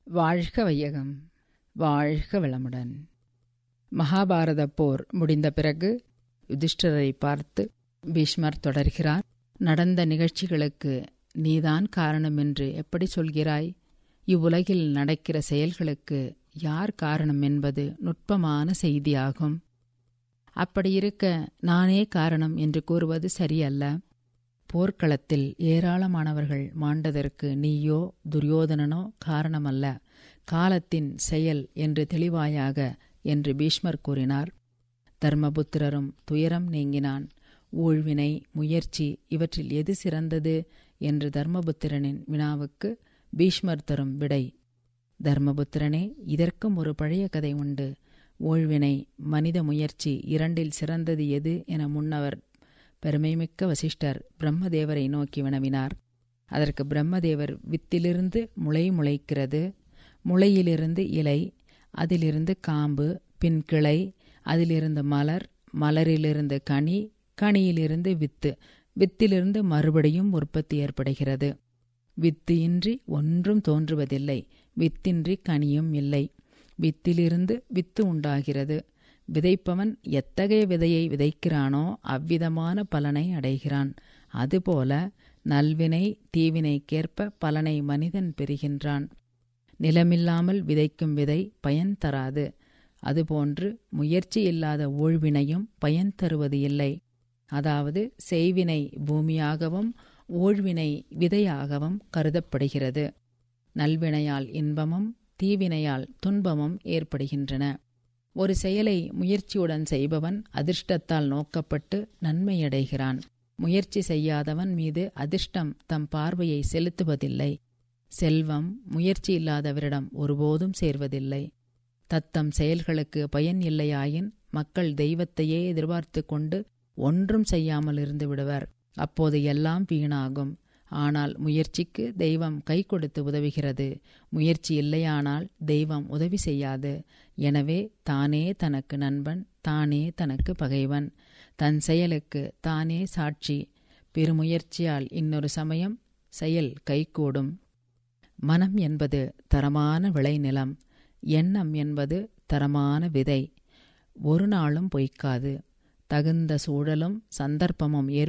வாழ்க வையகம் வாழ்க வளமுடன் மகாபாரத போர் முடிந்த பிறகு யுதிஷ்டரை பார்த்து பீஷ்மர் தொடர்கிறார் நடந்த நிகழ்ச்சிகளுக்கு நீதான் காரணம் என்று எப்படி சொல்கிறாய் இவ்வுலகில் நடக்கிற செயல்களுக்கு யார் காரணம் என்பது நுட்பமான செய்தியாகும் அப்படியிருக்க நானே காரணம் என்று கூறுவது சரியல்ல போர்க்களத்தில் ஏராளமானவர்கள் மாண்டதற்கு நீயோ துரியோதனனோ காரணமல்ல காலத்தின் செயல் என்று தெளிவாயாக என்று பீஷ்மர் கூறினார் தர்மபுத்திரரும் துயரம் நீங்கினான் ஊழ்வினை முயற்சி இவற்றில் எது சிறந்தது என்று தர்மபுத்திரனின் வினாவுக்கு பீஷ்மர் தரும் விடை தர்மபுத்திரனே இதற்கும் ஒரு பழைய கதை உண்டு ஊழ்வினை மனித முயற்சி இரண்டில் சிறந்தது எது என முன்னவர் பெருமைமிக்க வசிஷ்டர் பிரம்மதேவரை நோக்கி வினவினார் அதற்கு பிரம்மதேவர் வித்திலிருந்து முளை முளைக்கிறது முளையிலிருந்து இலை அதிலிருந்து காம்பு பின் கிளை அதிலிருந்து மலர் மலரிலிருந்து கனி கனியிலிருந்து வித்து வித்திலிருந்து மறுபடியும் உற்பத்தி ஏற்படுகிறது வித்து இன்றி ஒன்றும் தோன்றுவதில்லை வித்தின்றி கனியும் இல்லை வித்திலிருந்து வித்து உண்டாகிறது விதைப்பவன் எத்தகைய விதையை விதைக்கிறானோ அவ்விதமான பலனை அடைகிறான் அதுபோல நல்வினை தீவினைக்கேற்ப பலனை மனிதன் பெறுகின்றான் நிலமில்லாமல் விதைக்கும் விதை பயன் தராது அதுபோன்று முயற்சி இல்லாத ஊழ்வினையும் பயன் தருவது இல்லை அதாவது செய்வினை பூமியாகவும் ஊழ்வினை விதையாகவும் கருதப்படுகிறது நல்வினையால் இன்பமும் தீவினையால் துன்பமும் ஏற்படுகின்றன ஒரு செயலை முயற்சியுடன் செய்பவன் அதிர்ஷ்டத்தால் நோக்கப்பட்டு நன்மையடைகிறான் முயற்சி செய்யாதவன் மீது அதிர்ஷ்டம் தம் பார்வையை செலுத்துவதில்லை செல்வம் முயற்சி இல்லாதவரிடம் ஒருபோதும் சேர்வதில்லை தத்தம் செயல்களுக்கு பயன் இல்லையாயின் மக்கள் தெய்வத்தையே எதிர்பார்த்து கொண்டு ஒன்றும் செய்யாமல் இருந்து விடுவர் அப்போது எல்லாம் வீணாகும் ஆனால் முயற்சிக்கு தெய்வம் கை கொடுத்து உதவுகிறது முயற்சி இல்லையானால் தெய்வம் உதவி செய்யாது எனவே தானே தனக்கு நண்பன் தானே தனக்கு பகைவன் தன் செயலுக்கு தானே சாட்சி பெருமுயற்சியால் இன்னொரு சமயம் செயல் கைகூடும் மனம் என்பது தரமான விளைநிலம் எண்ணம் என்பது தரமான விதை ஒரு நாளும் பொய்க்காது தகுந்த சூழலும் சந்தர்ப்பமும் ஏற்ப